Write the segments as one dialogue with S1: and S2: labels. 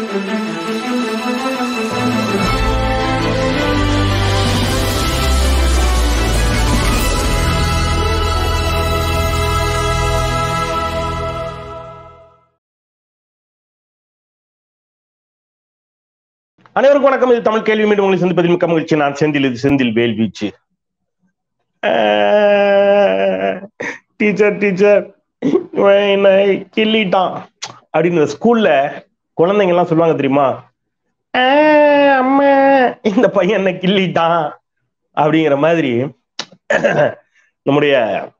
S1: அனைவருக்கும் வணக்கம் இது தமிழ் கேள்வி மீண்டும் உங்களை சந்திப்பதில் மிக்க மகிழ்ச்சி நான் செந்தில் இது செந்தில் வேல்வீச்சு டீச்சர் டீச்சர் என்னை கிள்ளிட்டான் அப்படின்னு ஸ்கூல்ல குழந்தைங்க எல்லாம் சொல்லுவாங்க தெரியுமா "ஆஹ், அம்மா இந்த பையன் என்ன கிள்ளிட்டான் அப்படிங்கிற மாதிரி நம்முடைய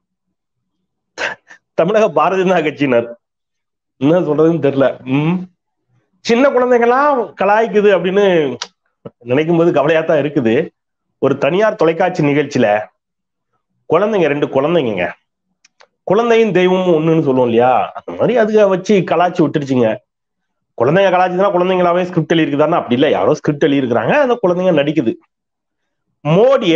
S1: தமிழக பாரதிய ஜனதா கட்சியினர் என்ன சொல்றதுன்னு தெரியல உம் சின்ன குழந்தைங்கலாம் கலாய்க்குது அப்படின்னு நினைக்கும் போது கவலையா தான் இருக்குது ஒரு தனியார் தொலைக்காட்சி நிகழ்ச்சியில குழந்தைங்க ரெண்டு குழந்தைங்க குழந்தையும் தெய்வமும் ஒண்ணுன்னு சொல்லுவோம் இல்லையா அந்த மாதிரி அதுக வச்சு கலாய்ச்சி விட்டுருச்சுங்க குழந்தைங்க கலாய்ச்சுன்னா குழந்தைங்களாவே ஸ்கிரிப்ட் எழுதிருக்குதான்னு அப்படி இல்லை யாரோ ஸ்கிரிப்ட் எழுதியிருக்கிறாங்க அந்த குழந்தைங்க நடிக்குது மோடிய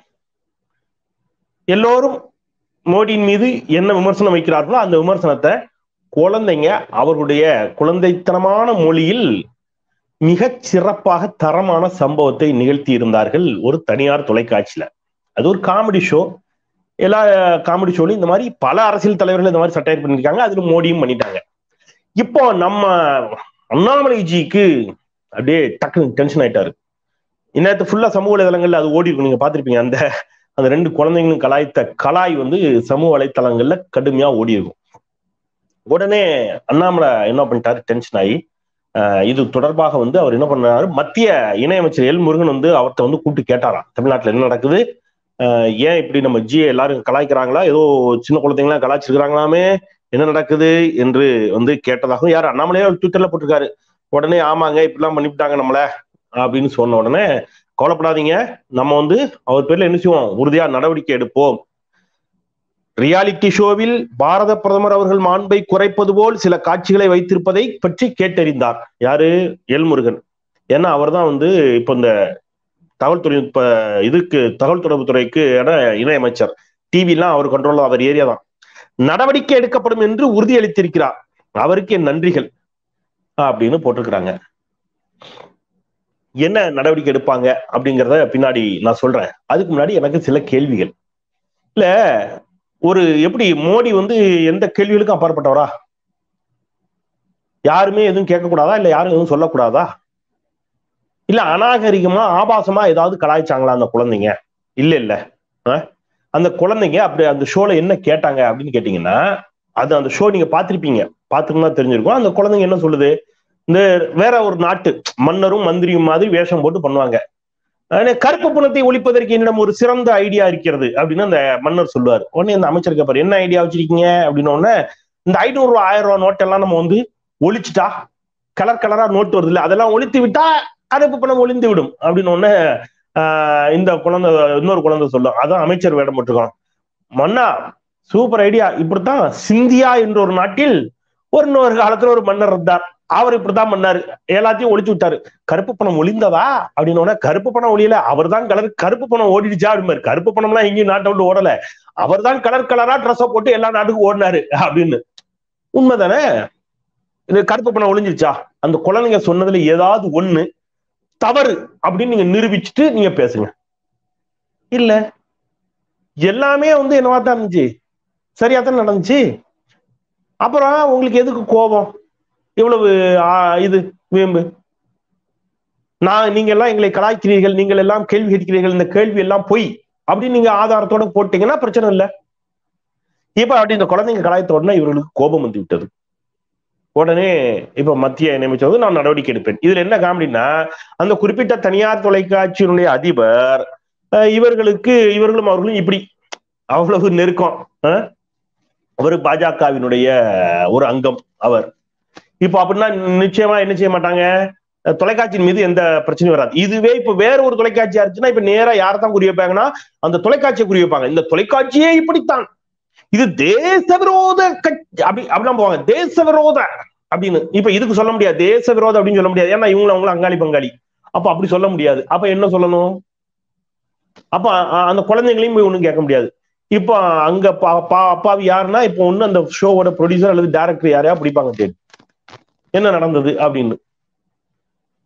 S1: எல்லோரும் மோடியின் மீது என்ன விமர்சனம் வைக்கிறார்களோ அந்த விமர்சனத்தை குழந்தைங்க அவர்களுடைய குழந்தைத்தனமான மொழியில் மிகச் சிறப்பாக தரமான சம்பவத்தை நிகழ்த்தி இருந்தார்கள் ஒரு தனியார் தொலைக்காட்சியில அது ஒரு காமெடி ஷோ எல்லா காமெடி ஷோலையும் இந்த மாதிரி பல அரசியல் தலைவர்கள் இந்த மாதிரி சட்டையர் பண்ணியிருக்காங்க அதுல மோடியும் பண்ணிட்டாங்க இப்போ நம்ம அண்ணாமலைஜிக்கு அப்படியே டக்குன்னு டென்ஷன் ஆயிட்டாரு இந்நேரத்து ஃபுல்லா சமூக வலைதளங்கள்ல அது ஓடி இருக்கும் நீங்க பாத்திருப்பீங்க அந்த அந்த ரெண்டு குழந்தைங்களும் கலாய்த்த கலாய் வந்து சமூக வலைத்தளங்கள்ல கடுமையா ஓடி இருக்கும் உடனே அண்ணாமலை என்ன பண்ணிட்டாரு டென்ஷன் ஆகி ஆஹ் இது தொடர்பாக வந்து அவர் என்ன பண்ணாரு மத்திய இணையமைச்சர் எல் முருகன் வந்து அவர்கிட்ட வந்து கூப்பிட்டு கேட்டாராம் தமிழ்நாட்டுல என்ன நடக்குது ஆஹ் ஏன் இப்படி நம்ம ஜி எல்லாரும் கலாய்க்கிறாங்களா ஏதோ சின்ன குழந்தைங்களாம் கலாய்ச்சிருக்கிறாங்களாமே என்ன நடக்குது என்று வந்து கேட்டதாகவும் யார் அண்ணாமலையே ட்விட்டர்ல போட்டிருக்காரு உடனே ஆமாங்க இப்படிலாம் பண்ணிவிட்டாங்க நம்மள அப்படின்னு சொன்ன உடனே கவலைப்படாதீங்க நம்ம வந்து அவர் பேர்ல என்ன செய்வோம் உறுதியா நடவடிக்கை எடுப்போம் ரியாலிட்டி ஷோவில் பாரத பிரதமர் அவர்கள் மாண்பை குறைப்பது போல் சில காட்சிகளை வைத்திருப்பதை பற்றி கேட்டறிந்தார் யாரு எல் முருகன் ஏன்னா அவர் தான் வந்து இப்போ இந்த தகவல் தொழில்நுட்ப இதுக்கு தகவல் தொடர்பு துறைக்கு இணையமைச்சர் டிவிலாம் அவர் கண்ட்ரோல் அவர் ஏரியா தான் நடவடிக்கை எடுக்கப்படும் என்று உறுதியளித்திருக்கிறார் அவருக்கு என் நன்றிகள் அப்படின்னு போட்டிருக்கிறாங்க என்ன நடவடிக்கை எடுப்பாங்க அப்படிங்கிறத பின்னாடி நான் சொல்றேன் அதுக்கு முன்னாடி எனக்கு சில கேள்விகள் இல்ல ஒரு எப்படி மோடி வந்து எந்த கேள்விகளுக்கும் அப்பாற்பட்டவரா யாருமே எதுவும் கேட்கக்கூடாதா இல்ல யாரும் எதுவும் சொல்லக்கூடாதா இல்ல அநாகரிகமா ஆபாசமா ஏதாவது கலாய்ச்சாங்களா அந்த குழந்தைங்க இல்ல இல்ல அஹ்? அந்த குழந்தைங்க அப்படி அந்த ஷோல என்ன கேட்டாங்க அப்படின்னு கேட்டீங்கன்னா அது அந்த ஷோ நீங்க பாத்திருப்பீங்க பாத்துருந்தா தெரிஞ்சிருக்கும் அந்த குழந்தைங்க என்ன சொல்லுது இந்த வேற ஒரு நாட்டு மன்னரும் மந்திரியும் மாதிரி வேஷம் போட்டு பண்ணுவாங்க ஆனா, கருப்பு பணத்தை ஒழிப்பதற்கு என்னிடம் ஒரு சிறந்த ஐடியா இருக்கிறது அப்படின்னு அந்த மன்னர் சொல்லுவார் உடனே அந்த அமைச்சர் கேட்பாரு என்ன ஐடியா வச்சிருக்கீங்க அப்படின்னு உடனே இந்த ஐநூறு ரூபா ஆயிரம் ரூபாய் நோட்டெல்லாம் நம்ம வந்து ஒழிச்சிட்டா கலர் கலரா நோட்டு வருது இல்ல அதெல்லாம் ஒழித்து விட்டா கருப்பு பணம் ஒளிந்து விடும் அப்படின்னு உடனே ஆஹ் இந்த குழந்தை இன்னொரு குழந்தை சொல்லும் அதான் அமைச்சர் வேடம் போட்டிருக்கோம் மன்னா சூப்பர் ஐடியா இப்படித்தான் சிந்தியா என்ற ஒரு நாட்டில் ஒரு இன்னொரு காலத்துல ஒரு மன்னர் இருந்தார் அவர் இப்படித்தான் பண்ணாரு எல்லாத்தையும் ஒழிச்சு விட்டாரு கருப்பு பணம் ஒளிந்ததா அப்படின்னு உடனே கருப்பு பணம் ஒளியல அவர் தான் கலர் கருப்பு பணம் ஓடிடுச்சா அப்படிமாரு கருப்பு பணம்லாம் எங்கேயும் நாட்டை விட்டு ஓடல அவர் தான் கலர் கலரா ட்ரெஸ்ஸை போட்டு எல்லா நாட்டுக்கும் ஓடினாரு அப்படின்னு உண்மைதானே இது கருப்பு பணம் ஒளிஞ்சிருச்சா அந்த குழந்தைங்க சொன்னதுல ஏதாவது ஒண்ணு தவறு அப்படின்னு நீங்க நிரூபிச்சுட்டு நீங்க பேசுங்க இல்ல எல்லாமே வந்து என்னவா தான் இருந்துச்சு சரியா தான் நடந்துச்சு அப்புறம் உங்களுக்கு எதுக்கு கோபம் இவ்வளவு ஆ, இது வீம்பு நான் நீங்க எல்லாம் எங்களை கலாய்க்கிறீர்கள் நீங்கள் எல்லாம் கேள்வி கேட்கிறீர்கள் இந்த கேள்வி எல்லாம் பொய் அப்படின்னு நீங்க ஆதாரத்தோட போட்டீங்கன்னா பிரச்சனை இல்லை இப்ப அப்படி இந்த குழந்தைங்க கலாய்த்த உடனே இவர்களுக்கு கோபம் வந்து விட்டது உடனே இப்ப மத்திய இணையமைச்சர் வந்து நான் நடவடிக்கை எடுப்பேன் இதுல என்ன காமெடினா அந்த குறிப்பிட்ட தனியார் தொலைக்காட்சியினுடைய அதிபர் அஹ், இவர்களுக்கு இவர்களும் அவர்களும் இப்படி அவ்வளவு நெருக்கம் அஹ், அவர் பாஜகவினுடைய ஒரு அங்கம் அவர் இப்போ அப்படின்னா நிச்சயமா என்ன செய்ய மாட்டாங்க அஹ், தொலைக்காட்சியின் மீது எந்த பிரச்சனையும் வராது இதுவே இப்ப வேற ஒரு தொலைக்காட்சியா இருந்துச்சுன்னா இப்ப நேரா யாரை தான் குறி வைப்பாங்கன்னா அந்த தொலைக்காட்சியை குறி வைப்பாங்க இந்த தொலைக்காட்சியே இப்படித்தான் இது தேச விரோத கட்சி அப்படி அப்படிலாம் போவாங்க தேச விரோத அப்படின்னு இப்ப இதுக்கு சொல்ல முடியாது தேச விரோதம் அப்படின்னு சொல்ல முடியாது ஏன்னா இவங்க அவங்களும் அங்காளி பங்காளி அப்ப அப்படி சொல்ல முடியாது அப்ப என்ன சொல்லணும் அப்ப அ- அந்த குழந்தைங்களையும் போய் ஒண்ணும் கேட்க முடியாது இப்போ அங்க பா- பா- அப்பாவி யாருன்னா இப்போ ஒண்ணு அந்த ஷோவோட ப்ரொடியூசர் அல்லது டைரக்டர் யாரையா பிடிப்பாங்க தேடி என்ன நடந்தது அப்படின்னு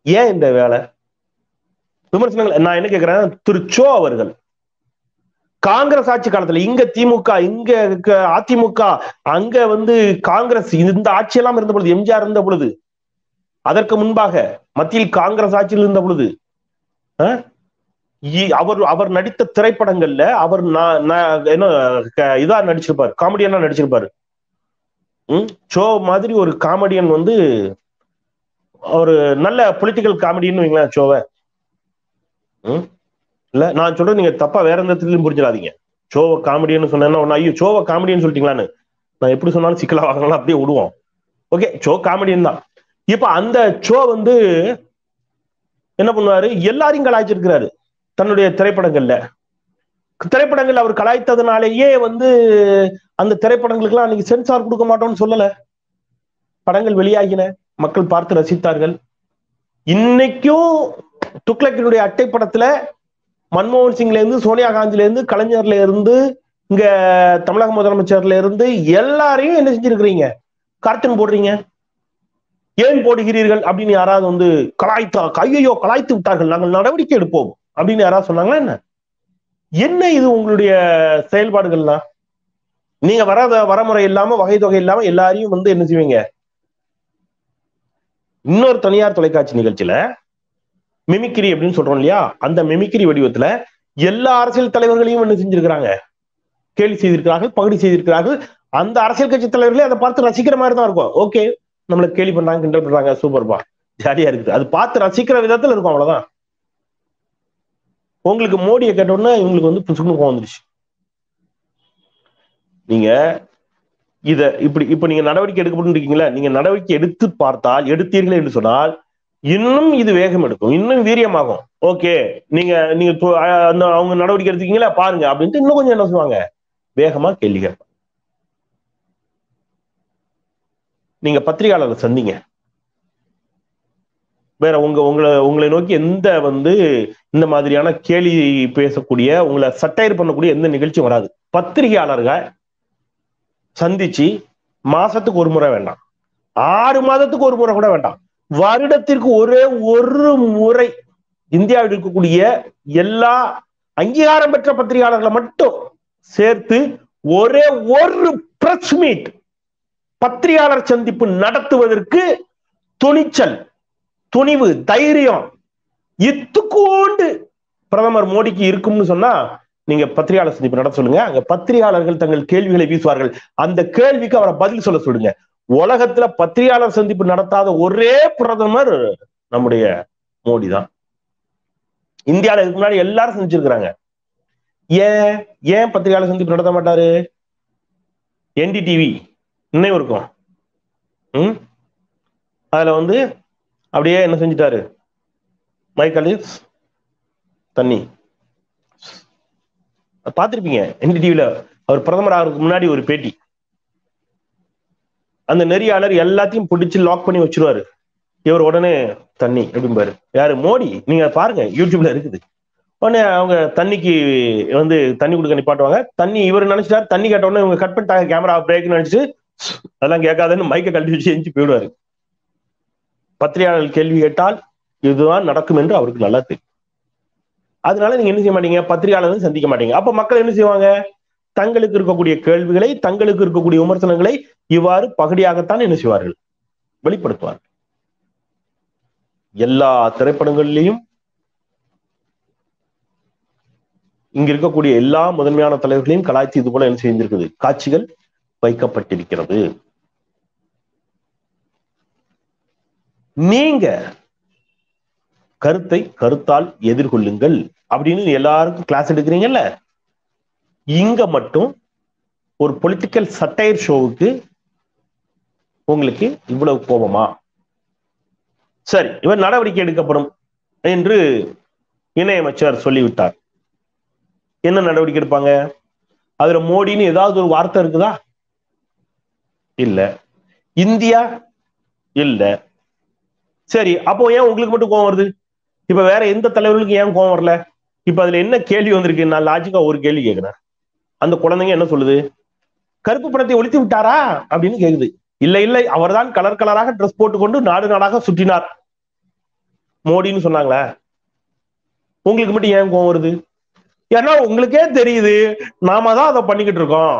S1: ஏன் இந்த வேலை விமர்சனங்கள் நான் என்ன கேட்கிறேன் திரு சோ அவர்கள் காங்கிரஸ் ஆட்சி காலத்துல இங்க திமுக இங்க க- அதிமுக அங்க வந்து காங்கிரஸ் இந்த ஆட்சியெல்லாம் இருந்த பொழுது எம்ஜிஆர் இருந்த பொழுது அதற்கு முன்பாக மத்தியில் காங்கிரஸ் ஆட்சியில் இருந்த பொழுது அஹ், இ- அவர் அவர் நடித்த திரைப்படங்கள்ல அவர் நா- நா- என்ன க- இதா நடிச்சிருப்பாரு காமெடியனா நடிச்சிருப்பாரு ம் ஷோ மாதிரி ஒரு காமெடியன் வந்து ஒரு நல்ல பொலிட்டிக்கல் காமெடின்னு வைங்களேன் ஷோவை ம் இல்ல நான் சொல்றது நீங்க தப்பா வேற எந்த இடத்துலயும் புரிஞ்சிடாதீங்க ஷோவை காமெடின்னு சொன்னேன்னா ஒண்ணு ஐயோ ஷோவை காமெடின்னு சொல்லிட்டீங்களான்னு நான் எப்படி சொன்னாலும் சிக்கலா வாங்கலாம் அப்படியே விடுவோம் ஓகே ஷோ காமெடியன் தான் இப்ப அந்த ஷோ வந்து என்ன பண்ணுவாரு எல்லாரையும் கலாய்ச்சிருக்கிறாரு தன்னுடைய திரைப்படங்கள்ல திரைப்படங்கள் அவர் கலாய்த்ததுனாலேயே வந்து அந்த திரைப்படங்களுக்கெல்லாம் அன்னைக்கு சென்சார் கொடுக்க மாட்டோம்னு சொல்லல படங்கள் வெளியாகின மக்கள் பார்த்து ரசித்தார்கள் இன்னைக்கும் துக்ளக்கினுடைய அட்டை படத்துல மன்மோகன் சிங்ல இருந்து சோனியா காந்தில இருந்து கலைஞர்ல இருந்து இங்க தமிழக முதலமைச்சர்ல இருந்து எல்லாரையும் என்ன செஞ்சிருக்கிறீங்க கார்ட்டூன் போடுறீங்க ஏன் போடுகிறீர்கள் அப்படின்னு யாராவது வந்து கலாய்த்தா ஐயோ கலாய்த்து விட்டார்கள் நாங்கள் நடவடிக்கை எடுப்போம் அப்படின்னு யாராவது சொன்னாங்களா என்ன என்ன இது உங்களுடைய செயல்பாடுகள்லாம் நீங்க வராத வரமுறை இல்லாம வகை தொகை இல்லாம எல்லாரையும் வந்து என்ன செய்வீங்க இன்னொரு தனியார் தொலைக்காட்சி நிகழ்ச்சியில மிமிக்ரி அப்படின்னு சொல்றோம் இல்லையா அந்த மிமிக்ரி வடிவத்துல எல்லா அரசியல் தலைவர்களையும் என்ன செஞ்சிருக்கிறாங்க கேலி செய்திருக்கிறார்கள் பகுடி செய்திருக்கிறார்கள் அந்த அரசியல் கட்சி தலைவர்களே அதை பார்த்து ரசிக்கிற மாதிரி தான் இருக்கும் ஓகே நம்மள கேலி பண்றாங்க கிண்டல் பண்றாங்க சூப்பர்பா ஜாலியா இருக்குது அது பார்த்து ரசிக்கிற விதத்துல இருக்கும் அவ்வளவுதான் உங்களுக்கு மோடியை கேட்டோன்னா இவங்களுக்கு வந்து புசுக்குன்னு கோவம் வந்துருச்சு நீங்க இத இப்படி இப்ப நீங்க நடவடிக்கை எடுக்கப்பட்டு இருக்கீங்களா நீங்க நடவடிக்கை எடுத்து பார்த்தால் எடுத்தீர்கள் என்று சொன்னால் இன்னும் இது வேகம் எடுக்கும் இன்னும் வீரியமாகும் ஓகே நீங்க நீங்க தொ- அஹ் அந்த அவங்க நடவடிக்கை எடுத்துக்கீங்களா பாருங்க அப்படின்ட்டு இன்னும் கொஞ்சம் என்ன சொல்லுவாங்க வேகமா கேள்வி கேட்பாங்க நீங்க பத்திரிகையாளரை சந்திங்க வேற உங்க உங்களை உங்களை நோக்கி எந்த வந்து இந்த மாதிரியான கேலி பேசக்கூடிய உங்களை சட்டையர் பண்ணக்கூடிய எந்த நிகழ்ச்சியும் வராது பத்திரிகையாளர்கள் சந்திச்சு மாசத்துக்கு ஒரு முறை வேண்டாம் ஆறு மாதத்துக்கு ஒரு முறை கூட வேண்டாம் வருடத்திற்கு ஒரே ஒரு முறை இந்தியாவில் இருக்கக்கூடிய எல்லா அங்கீகாரம் பெற்ற பத்திரிகையாளர்களை மட்டும் சேர்த்து ஒரே ஒரு பிரஸ் மீட் பத்திரிகையாளர் சந்திப்பு நடத்துவதற்கு துணிச்சல் துணிவு தைரியம் இத்துக்கோண்டு பிரதமர் மோடிக்கு இருக்கும்னு சொன்னா நீங்க பத்திரிகையாளர் சந்திப்பு நடத்த சொல்லுங்க அங்க பத்திரிகையாளர்கள் தங்கள் கேள்விகளை வீசுவார்கள் அந்த கேள்விக்கு அவரை பதில் சொல்ல சொல்லுங்க உலகத்துல பத்திரிகையாளர் சந்திப்பு நடத்தாத ஒரே பிரதமர் நம்முடைய மோடி தான் இந்தியால இதுக்கு முன்னாடி எல்லாரும் சந்திச்சிருக்கிறாங்க ஏன் ஏன் பத்திரிகையாளர் சந்திப்பு நடத்த மாட்டாரு என்டிடிவி நினைவு இருக்கும் ம் அதுல வந்து அப்படியே என்ன செஞ்சிட்டாரு மைக்கேல் தண்ணி பார்த்திருப்பீங்க என்டிடிவில அவர் பிரதமர் ஆகிறதுக்கு முன்னாடி ஒரு பேட்டி அந்த நெறியாளர் எல்லாத்தையும் பிடிச்சு லாக் பண்ணி வச்சிருவாரு இவர் உடனே தண்ணி அப்படிம்பாரு யாரு மோடி நீங்க பாருங்க யூடியூப்ல இருக்குது உடனே அவங்க தண்ணிக்கு வந்து தண்ணி கொடுக்க நிப்பாட்டுவாங்க தண்ணி இவர் நினைச்சிட்டாரு தண்ணி கேட்ட உடனே இவங்க கட் பண்ணிட்டாங்க கேமரா பிரேக் நினைச்சிட்டு அதெல்லாம் கேட்காதுன்னு மைக்க கழட்டி வச்சு எஞ்சி போயிடுவாரு பத்திரிகையாளர்கள் கேள்வி கேட்டால் இதுதான் நடக்கும் என்று அவருக்கு நல்லா தெரியும் அதனால நீங்க என்ன செய்ய மாட்டீங்க பத்திரிகையாளர்கள் சந்திக்க மாட்டீங்க அப்ப மக்கள் என்ன செய்வாங்க தங்களுக்கு இருக்கக்கூடிய கேள்விகளை தங்களுக்கு இருக்கக்கூடிய விமர்சனங்களை இவ்வாறு பகடியாகத்தான் என்ன செய்வார்கள் வெளிப்படுத்துவார்கள் எல்லா திரைப்படங்கள்லையும் இங்க இருக்கக்கூடிய எல்லா முதன்மையான தலைவர்களையும் கலாய்ச்சி இது போல என்ன செய்திருக்குது காட்சிகள் வைக்கப்பட்டிருக்கிறது நீங்க கருத்தை கருத்தால் எதிர்கொள்ளுங்கள் அப்படின்னு எல்லாருக்கும் கிளாஸ் எடுக்கிறீங்கல்ல இங்க மட்டும் ஒரு பொலிட்டிக்கல் சட்டையர் ஷோவுக்கு உங்களுக்கு இவ்வளவு கோபமா சரி இவர் நடவடிக்கை எடுக்கப்படும் என்று இணையமைச்சர் சொல்லிவிட்டார் என்ன நடவடிக்கை எடுப்பாங்க அதுல மோடின்னு ஏதாவது ஒரு வார்த்தை இருக்குதா இல்ல இந்தியா இல்ல சரி அப்போ ஏன் உங்களுக்கு மட்டும் கோவம் வருது இப்ப வேற எந்த தலைவர்களுக்கு ஏன் கோவம் வரல இப்ப அதுல என்ன கேள்வி வந்திருக்கு நான் லாஜிக்கா ஒரு கேள்வி கேட்கிறேன் அந்த குழந்தைங்க என்ன சொல்லுது கருப்பு படத்தை ஒழித்து விட்டாரா அப்படின்னு கேக்குது இல்ல இல்லை அவர்தான் கலர் கலராக ட்ரெஸ் போட்டுக்கொண்டு நாடு நாடாக சுற்றினார் மோடின்னு சொன்னாங்களா உங்களுக்கு மட்டும் ஏன் கோவம் வருது ஏன்னா உங்களுக்கே தெரியுது நாம தான் அதை பண்ணிக்கிட்டு இருக்கோம்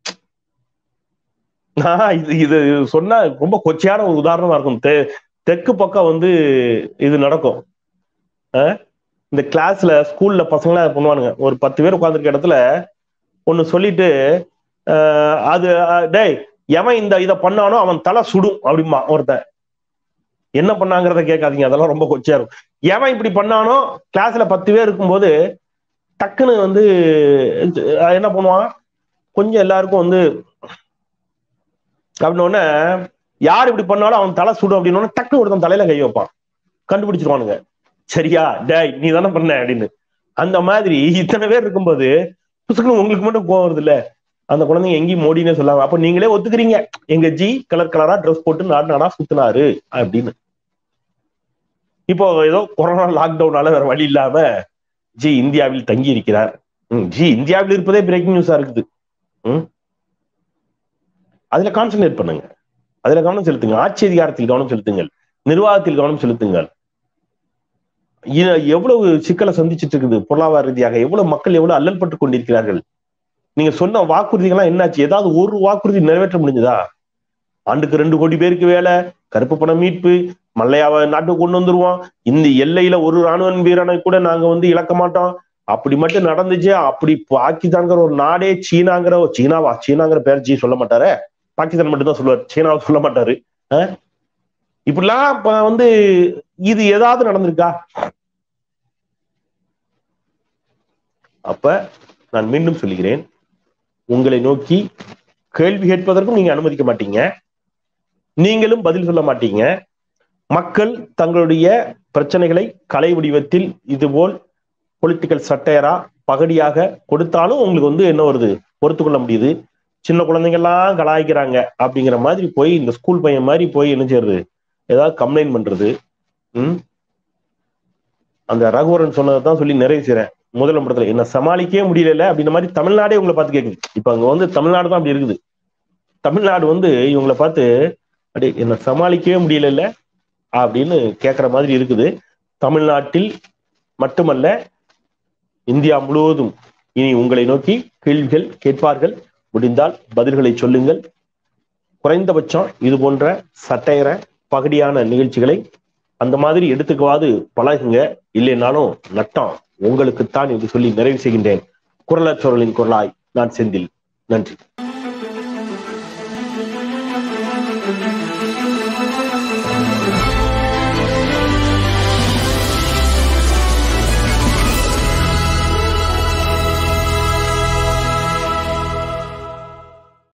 S1: நான் இது இது சொன்னா ரொம்ப கொச்சையான ஒரு உதாரணமா இருக்கும் தெ தெற்கு பக்கம் வந்து இது நடக்கும் அஹ் இந்த கிளாஸ்ல ஸ்கூல்ல பசங்களாம் அதை பண்ணுவானுங்க ஒரு பத்து பேர் உட்காந்துருக்க இடத்துல ஒன்னு சொல்லிட்டு அஹ் அது அஹ் டேய் எவன் இந்த இதை பண்ணானோ அவன் தலை சுடும் அப்படிமா ஒருத்தன் என்ன பண்ணாங்கிறத கேட்காதீங்க அதெல்லாம் ரொம்ப கொச்சையா இருக்கும் எவன் இப்படி பண்ணானோ கிளாஸ்ல பத்து பேர் இருக்கும்போது டக்குன்னு வந்து அஹ் என்ன பண்ணுவான் கொஞ்சம் எல்லாருக்கும் வந்து அப்படின்னோடனே யார் இப்படி பண்ணாலும் அவன் தலை சுடும் அப்படின்னு டக்குன்னு ஒருத்தன் தலையில கை வைப்பான் கண்டுபிடிச்சிருவானுங்க சரியா டேய் நீ தானே பண்ண அப்படின்னு அந்த மாதிரி இத்தனை பேர் இருக்கும்போது புசுக்குன்னு உங்களுக்கு மட்டும் கோவம் வருது இல்ல அந்த குழந்தைங்க எங்கேயும் மோடினே சொல்லாம அப்ப நீங்களே ஒத்துக்கிறீங்க எங்க ஜி கலர் கலரா ட்ரெஸ் போட்டு நாடு நாடா சுத்தினாரு அப்படின்னு இப்போ ஏதோ கொரோனா லாக்டவுனால வேற வழி இல்லாம ஜி இந்தியாவில் தங்கி இருக்கிறார் ம், ஜி இந்தியாவில் இருப்பதே பிரேக்கிங் நியூஸா இருக்குது ம். அதுல கான்சென்ட்ரேட் பண்ணுங்க அதுல கவனம் செலுத்துங்க ஆட்சி அதிகாரத்தில் கவனம் செலுத்துங்கள் நிர்வாகத்தில் கவனம் செலுத்துங்கள் இ- எவ்வளவு சிக்கலை சந்திச்சிட்டு இருக்குது பொருளாதார ரீதியாக எவ்வளவு மக்கள் எவ்வளவு அல்லல் பட்டு கொண்டிருக்கிறார்கள் நீங்க சொன்ன வாக்குறுதிகள்லாம் என்னாச்சு ஏதாவது ஒரு வாக்குறுதி நிறைவேற்ற முடிஞ்சதா ஆண்டுக்கு ரெண்டு கோடி பேருக்கு வேலை கருப்பு பணம் மீட்பு மல்லையாவை நாட்டுக்கு கொண்டு வந்துருவோம் இந்த எல்லையில ஒரு ராணுவ வீரனை கூட நாங்க வந்து இழக்க மாட்டோம் அப்படி மட்டும் நடந்துச்சு அப்படி பாகிஸ்தான்கிற ஒரு நாடே சீனாங்கிற ஒரு சீனாவா சீனாங்கிற பேர் ஜி சொல்ல மாட்டாரே பாகிஸ்தான் மட்டும் தான் சொல்லுவார் சீனாவை சொல்ல மாட்டாரு அஹ்? இப்படிலாம் இப்ப வந்து இது ஏதாவது நடந்திருக்கா அப்ப நான் மீண்டும் சொல்லுகிறேன் உங்களை நோக்கி கேள்வி கேட்பதற்கும் நீங்க அனுமதிக்க மாட்டீங்க நீங்களும் பதில் சொல்ல மாட்டீங்க மக்கள் தங்களுடைய பிரச்சனைகளை கலை வடிவத்தில் இதுபோல் பொலிட்டிக்கல் சட்டையரா பகடியாக கொடுத்தாலும் உங்களுக்கு வந்து என்ன வருது பொறுத்து கொள்ள முடியுது சின்ன குழந்தைங்க எல்லாம் கலாய்க்கிறாங்க அப்படிங்கிற மாதிரி போய் இந்த ஸ்கூல் பையன் மாதிரி போய் என்ன செய்யறது ஏதாவது கம்ப்ளைண்ட் பண்றது ம் அந்த ரகுவரன் சொன்னதை சொல்லி நிறைவு செய்றேன் முதல் படத்துல என்ன சமாளிக்கவே முடியல அப்படின்ற மாதிரி தமிழ்நாடே உங்களை பார்த்து கேக்குது இப்ப அங்க வந்து தமிழ்நாடு தான் அப்படி இருக்குது தமிழ்நாடு வந்து இவங்களை பார்த்து அப்படியே என்ன சமாளிக்கவே முடியல அப்படின்னு கேட்குற மாதிரி இருக்குது தமிழ்நாட்டில் மட்டுமல்ல இந்தியா முழுவதும் இனி உங்களை நோக்கி கேள்விகள் கேட்பார்கள் முடிந்தால் பதில்களை சொல்லுங்கள் குறைந்தபட்சம் இது போன்ற சட்டையற பகடியான நிகழ்ச்சிகளை அந்த மாதிரி எடுத்துக்கவாது பழகுங்க இல்லைனாலும் நட்டம் உங்களுக்குத்தான் என்று சொல்லி நிறைவு செய்கின்றேன் குரலற்றவர்களின் குரலாய் நான் செந்தில் நன்றி